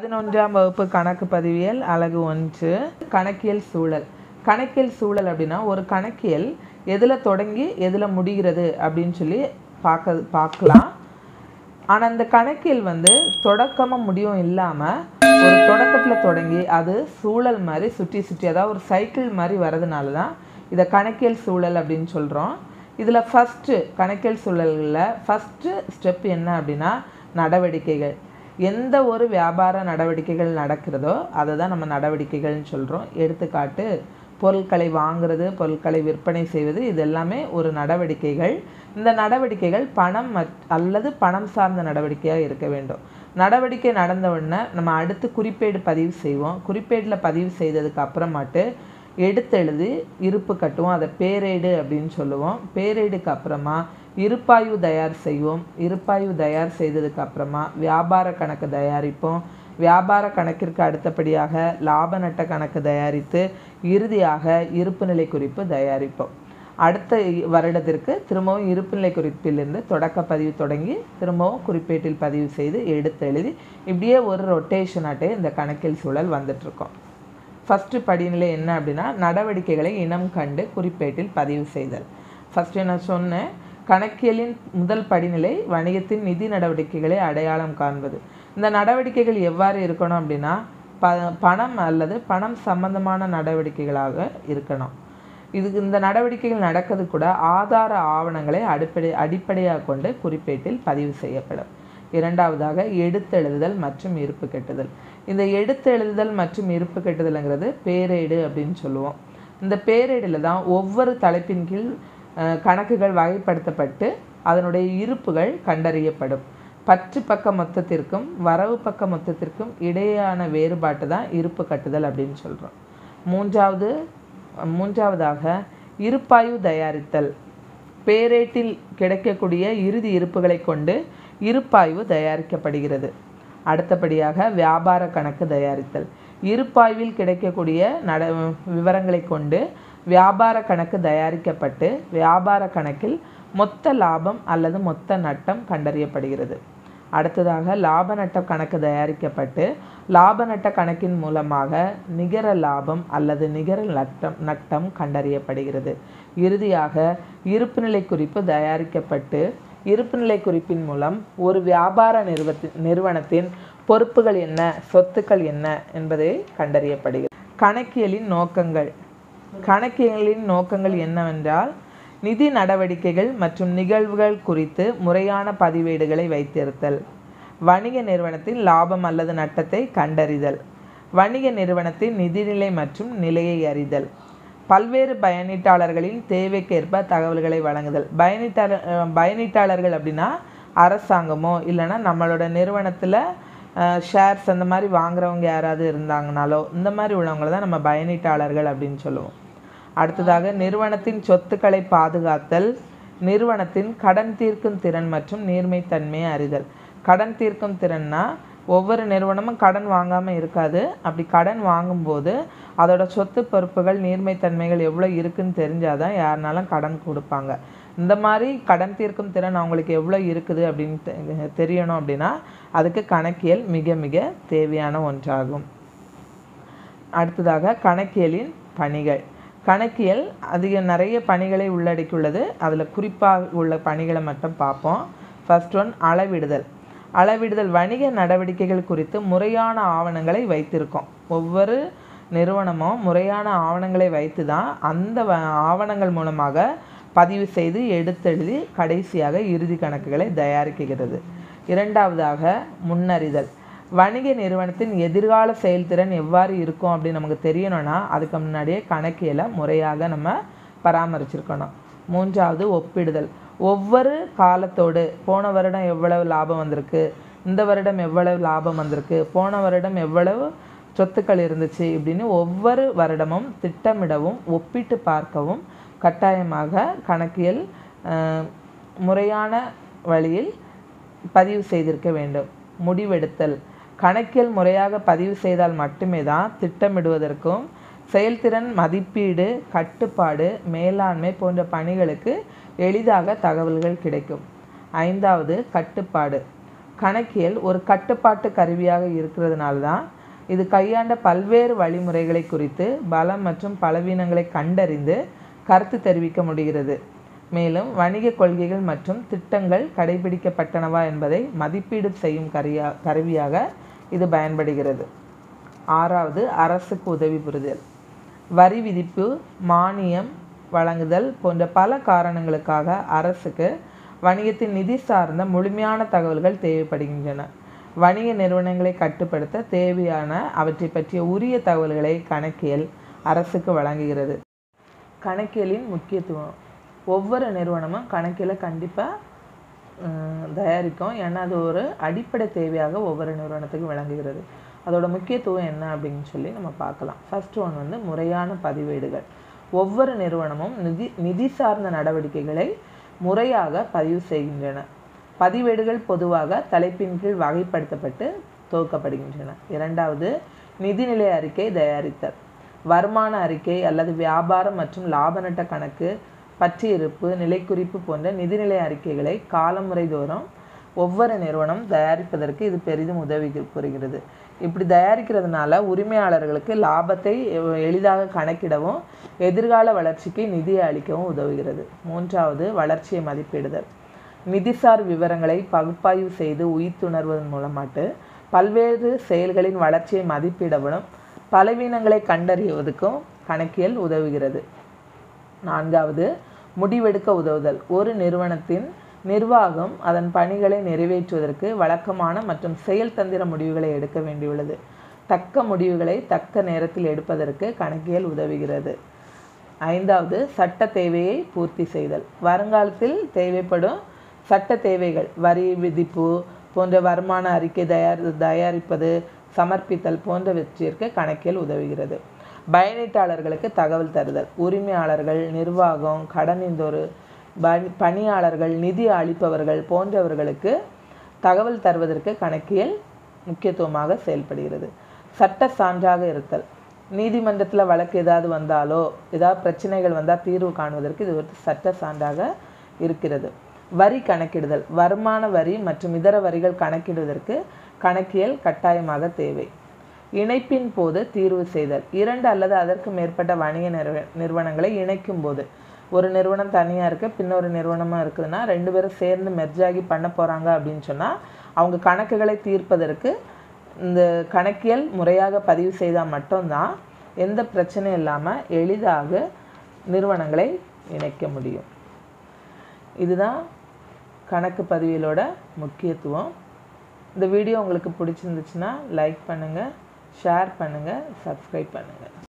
பதினொன்றாம் வகுப்பு கணக்கு பதிவியல் அலகு ஒன்று கணக்கியல் சூழல் கணக்கியல் சூழல் அப்படின்னா ஒரு கணக்கியல் எதில் தொடங்கி எதில் முடிகிறது அப்படின்னு சொல்லி பார்க்க பார்க்கலாம் ஆனால் இந்த கணக்கியல் வந்து தொடக்கமும் முடிவும் இல்லாமல் ஒரு தொடக்கத்தில் தொடங்கி அது சூழல் மாதிரி சுற்றி சுற்றி அதாவது ஒரு சைக்கிள் மாதிரி வர்றதுனால தான் இதை கணக்கியல் சூழல் அப்படின்னு சொல்கிறோம் இதில் ஃபஸ்ட்டு கணக்கியல் சூழல்களில் ஃபஸ்ட்டு ஸ்டெப் என்ன அப்படின்னா நடவடிக்கைகள் எந்த ஒரு வியாபார நடவடிக்கைகள் நடக்கிறதோ அதை தான் நம்ம நடவடிக்கைகள்னு சொல்கிறோம் எடுத்துக்காட்டு பொருட்களை வாங்குறது பொருட்களை விற்பனை செய்வது இது எல்லாமே ஒரு நடவடிக்கைகள் இந்த நடவடிக்கைகள் பணம் மற்- அல்லது பணம் சார்ந்த நடவடிக்கையாக இருக்க வேண்டும் நடவடிக்கை நடந்த உடனே நம்ம அடுத்து குறிப்பேடு பதிவு செய்வோம் குறிப்பேடில் பதிவு செய்ததுக்கு அப்புறமாட்டு எடுத்தெழுதி இருப்பு கட்டுவோம் அதை பேரேடு அப்படின்னு சொல்லுவோம் பேரேடுக்கு அப்புறமா இருப்பாய்வு தயார் செய்வோம் இருப்பாய்வு தயார் செய்ததுக்கு அப்புறமா வியாபார கணக்கு தயாரிப்போம் வியாபார கணக்கிற்கு அடுத்தபடியாக லாப நட்ட கணக்கு தயாரித்து இறுதியாக இருப்புநிலை குறிப்பு தயாரிப்போம் அடுத்த இ- வருடத்திற்கு திரும்பவும் இருப்புநிலை குறிப்பிலிருந்து தொடக்க பதிவு தொடங்கி திரும்பவும் குறிப்பேட்டில் பதிவு செய்து எடுத்து எழுதி இப்படியே ஒரு ரொட்டேஷனாட்டே இந்த கணக்கியல் சூழல் வந்துட்டுருக்கோம் ஃபஸ்ட்டு படிநிலை என்ன அப்படின்னா நடவடிக்கைகளை இனம் கண்டு குறிப்பேட்டில் பதிவு செய்தல் ஃபஸ்ட்டு நான் சொன்னேன் கணக்கியலின் முதல் படிநிலை வணிகத்தின் நிதி நடவடிக்கைகளை அடையாளம் காண்பது இந்த நடவடிக்கைகள் எவ்வாறு இருக்கணும் அப்படின்னா ப பணம் அல்லது பணம் சம்பந்தமான நடவடிக்கைகளாக இருக்கணும் இதுக்கு இந்த நடவடிக்கைகள் நடக்கிறது கூட ஆதார ஆவணங்களை அடிப்படை அடிப்படையாக கொண்டு குறிப்பேட்டில் பதிவு செய்யப்படும் இரண்டாவதாக எடுத்தெழுதுதல் மற்றும் இருப்பு கட்டுதல் இந்த எடுத்தெழுதுதல் மற்றும் இருப்பு கட்டுதல்ங்கிறது பேரேடு அப்படின்னு சொல்லுவோம் இந்த பேரேடில் தான் ஒவ்வொரு தலைப்பின் கீழ் அஹ், கணக்குகள் வகைப்படுத்தப்பட்டு அதனுடைய இருப்புகள் கண்டறியப்படும் பற்று பக்க மொத்தத்திற்கும் வரவு பக்க மொத்தத்திற்கும் இடையேயான வேறுபாட்டு தான் இருப்பு கட்டுதல் அப்படின்னு சொல்கிறோம் மூன்றாவது மூன்றாவதாக இருப்பாய்வு தயாரித்தல் பேரேட்டில் கிடைக்கக்கூடிய இறுதி இருப்புகளை கொண்டு இருப்பாய்வு தயாரிக்கப்படுகிறது அடுத்தபடியாக வியாபார கணக்கு தயாரித்தல் இருப்பாய்வில் கிடைக்கக்கூடிய நட விவரங்களை கொண்டு வியாபார கணக்கு தயாரிக்கப்பட்டு வியாபார கணக்கில் மொத்த லாபம் அல்லது மொத்த நட்டம் கண்டறியப்படுகிறது அடுத்ததாக லாப நட்ட கணக்கு தயாரிக்கப்பட்டு லாப நட்ட கணக்கின் மூலமாக நிகர லாபம் அல்லது நிகர நட்டம் நட்டம் கண்டறியப்படுகிறது இறுதியாக இருப்புநிலை குறிப்பு தயாரிக்கப்பட்டு இருப்புநிலை குறிப்பின் மூலம் ஒரு வியாபார நிறுவத்தி நிறுவனத்தின் பொறுப்புகள் என்ன சொத்துக்கள் என்ன என்பதை கண்டறியப்படுகிறது கணக்கியலின் நோக்கங்கள் கணக்கியலின் நோக்கங்கள் என்னவென்றால் நிதி நடவடிக்கைகள் மற்றும் நிகழ்வுகள் குறித்து முறையான பதிவேடுகளை வைத்திருத்தல் வணிக நிறுவனத்தின் லாபம் அல்லது நட்டத்தை கண்டறிதல் வணிக நிறுவனத்தின் நிதிநிலை மற்றும் நிலையை அறிதல் பல்வேறு பயனீட்டாளர்களின் தேவைக்கேற்ப தகவல்களை வழங்குதல் பயனீட்டாளர் அஹ் பயனீட்டாளர்கள் அப்படின்னா அரசாங்கமோ இல்லைன்னா நம்மளோட நிறுவனத்தில் ஷேர்ஸ் அந்த மாதிரி வாங்குறவங்க யாராவது இருந்தாங்கனாலோ இந்த மாதிரி உள்ளவங்கள தான் நம்ம பயனீட்டாளர்கள் அப்படின்னு சொல்லுவோம் அடுத்ததாக நிறுவனத்தின் சொத்துக்களை பாதுகாத்தல் நிறுவனத்தின் கடன் தீர்க்கும் திறன் மற்றும் நீர்மைத்தன்மையை அறிதல் கடன் தீர்க்கும் திறன்னா ஒவ்வொரு நிறுவனமும் கடன் வாங்காமல் இருக்காது அப்படி கடன் வாங்கும்போது அதோட சொத்து பொறுப்புகள் நீர்மைத்தன்மைகள் எவ்வளோ இருக்குன்னு தெரிஞ்சாதான் யாருனாலும் கடன் கொடுப்பாங்க இந்த மாதிரி கடன் தீர்க்கும் திறன் அவங்களுக்கு எவ்வளோ இருக்குது அப்படின்னு தெ- தெரியணும் அப்படின்னா அதுக்கு கணக்கியல் மிக மிக தேவையான ஒன்றாகும் அடுத்ததாக கணக்கியலின் பணிகள் கணக்கியல் அதிக நிறைய பணிகளை உள்ளடக்கியுள்ளது அதில் குறிப்பாக உள்ள பணிகளை மட்டும் பார்ப்போம் ஃபர்ஸ்ட் ஒன் அளவிடுதல் அளவிடுதல் வணிக நடவடிக்கைகள் குறித்து முறையான ஆவணங்களை வைத்திருக்கோம் ஒவ்வொரு நிறுவனமும் முறையான ஆவணங்களை வைத்து தான் அந்த வ- ஆவணங்கள் மூலமாக பதிவு செய்து எடுத்தெழுதி கடைசியாக இறுதி கணக்குகளை தயாரிக்கிறது இரண்டாவதாக முன்னறிதல் வணிக நிறுவனத்தின் எதிர்கால செயல்திறன் எவ்வாறு இருக்கும் அப்படின்னு நமக்கு தெரியணும்னா அதுக்கு முன்னாடியே கணக்கியலை முறையாக நம்ம பராமரிச்சிருக்கணும் மூன்றாவது ஒப்பிடுதல் ஒவ்வொரு காலத்தோடு போன வருடம் எவ்வளவு லாபம் வந்திருக்கு இந்த வருடம் எவ்வளவு லாபம் வந்திருக்கு போன வருடம் எவ்வளவு சொத்துக்கள் இருந்துச்சு இப்படின்னு ஒவ்வொரு வருடமும் திட்டமிடவும் ஒப்பிட்டு பார்க்கவும் கட்டாயமாக கணக்கியல் அஹ், முறையான வழியில் பதிவு செய்திருக்க வேண்டும் முடிவெடுத்தல் கணக்கியல் முறையாக பதிவு செய்தால் மட்டுமே தான் திட்டமிடுவதற்கும் செயல்திறன் மதிப்பீடு கட்டுப்பாடு மேலாண்மை போன்ற பணிகளுக்கு எளிதாக தகவல்கள் கிடைக்கும் ஐந்தாவது கட்டுப்பாடு கணக்கியல் ஒரு கட்டுப்பாட்டு கருவியாக இருக்கிறதுனால தான் இது கையாண்ட பல்வேறு வழிமுறைகளை குறித்து பலம் மற்றும் பலவீனங்களை கண்டறிந்து கருத்து தெரிவிக்க முடிகிறது மேலும் வணிக கொள்கைகள் மற்றும் திட்டங்கள் கடைபிடிக்கப்பட்டனவா என்பதை மதிப்பீடு செய்யும் கரியா கருவியாக இது பயன்படுகிறது ஆறாவது அரசுக்கு உதவி புரிதல் வரி விதிப்பு மானியம் வழங்குதல் போன்ற பல காரணங்களுக்காக அரசுக்கு வணிகத்தின் நிதி சார்ந்த முழுமையான தகவல்கள் தேவைப்படுகின்றன வணிக நிறுவனங்களை கட்டுப்படுத்த தேவையான அவற்றை பற்றிய உரிய தகவல்களை கணக்கியல் அரசுக்கு வழங்குகிறது கணக்கியலின் முக்கியத்துவம் ஒவ்வொரு நிறுவனமும் கணக்கியலை கண்டிப்பாக தயாரிக்கும் ஏன்னா அது ஒரு அடிப்படை தேவையாக ஒவ்வொரு நிறுவனத்துக்கும் விளங்குகிறது அதோட முக்கியத்துவம் என்ன அப்படின்னு சொல்லி நம்ம பார்க்கலாம் ஃபர்ஸ்ட் ஒன் வந்து முறையான பதிவேடுகள் ஒவ்வொரு நிறுவனமும் நிதி நிதி சார்ந்த நடவடிக்கைகளை முறையாக பதிவு செய்கின்றன பதிவேடுகள் பொதுவாக தலைப்பின் கீழ் வகைப்படுத்தப்பட்டு துவக்கப்படுகின்றன இரண்டாவது நிதிநிலை அறிக்கை தயாரித்தல் வருமான அறிக்கை அல்லது வியாபாரம் மற்றும் லாப நட்ட கணக்கு பற்றியிருப்பு நிலைக்குறிப்பு போன்ற நிதிநிலை அறிக்கைகளை காலமுறை தோறும் ஒவ்வொரு நிறுவனம் தயாரிப்பதற்கு இது பெரிதும் உதவி புரிகிறது இப்படி தயாரிக்கிறதுனால உரிமையாளர்களுக்கு லாபத்தை எளிதாக கணக்கிடவும் எதிர்கால வளர்ச்சிக்கு நிதியை அளிக்கவும் உதவுகிறது மூன்றாவது வளர்ச்சியை மதிப்பிடுதல் நிதிசார் விவரங்களை பகுப்பாய்வு செய்து உயிர்த்துணர்வதன் மூலமாட்டு பல்வேறு செயல்களின் வளர்ச்சியை மதிப்பிடவும் பலவீனங்களை கண்டறிவதற்கும் கணக்கியல் உதவுகிறது நான்காவது முடிவெடுக்க உதவுதல் ஒரு நிறுவனத்தின் நிர்வாகம் அதன் பணிகளை நிறைவேற்றுவதற்கு வழக்கமான மற்றும் செயல்தந்திர முடிவுகளை எடுக்க வேண்டியுள்ளது தக்க முடிவுகளை தக்க நேரத்தில் எடுப்பதற்கு கணக்கியல் உதவுகிறது ஐந்தாவது சட்ட தேவையை பூர்த்தி செய்தல் வருங்காலத்தில் தேவைப்படும் சட்ட தேவைகள் வரி விதிப்பு போன்ற வருமான அறிக்கை தயார் தயாரிப்பது சமர்ப்பித்தல் போன்றவற்றிற்கு கணக்கியல் உதவுகிறது பயனீட்டாளர்களுக்கு தகவல் தருதல் உரிமையாளர்கள் நிர்வாகம் கடனிந்தோர் பணியாளர்கள் நிதி அளிப்பவர்கள் போன்றவர்களுக்கு தகவல் தருவதற்கு கணக்கியல் முக்கியத்துவமாக செயல்படுகிறது சட்ட சான்றாக இருத்தல் நீதிமன்றத்தில் வழக்கு ஏதாவது வந்தாலோ ஏதாவது பிரச்சனைகள் வந்தால் தீர்வு காணுவதற்கு இது ஒரு சட்ட சான்றாக இருக்கிறது வரி கணக்கிடுதல் வருமான வரி மற்றும் இதர வரிகள் கணக்கிடுவதற்கு கணக்கியல் கட்டாயமாக தேவை இணைப்பின் போது தீர்வு செய்தல் இரண்டு அல்லது அதற்கு மேற்பட்ட வணிக நிறுவ நிறுவனங்களை இணைக்கும் போது ஒரு நிறுவனம் தனியாக இருக்குது பின்னொரு நிறுவனமாக இருக்குதுன்னா ரெண்டு பேரும் சேர்ந்து மெர்ஜாகி பண்ண போகிறாங்க அப்படின்னு சொன்னால் அவங்க கணக்குகளை தீர்ப்பதற்கு இந்த கணக்கியல் முறையாக பதிவு செய்தால் மட்டும்தான் எந்த பிரச்சனையும் இல்லாமல் எளிதாக நிறுவனங்களை இணைக்க முடியும் இதுதான் கணக்கு பதிவியலோட முக்கியத்துவம் இந்த வீடியோ உங்களுக்கு பிடிச்சிருந்துச்சுன்னா லைக் பண்ணுங்கள் ஷேர் பண்ணுங்கள் சப்ஸ்கிரைப் பண்ணுங்கள்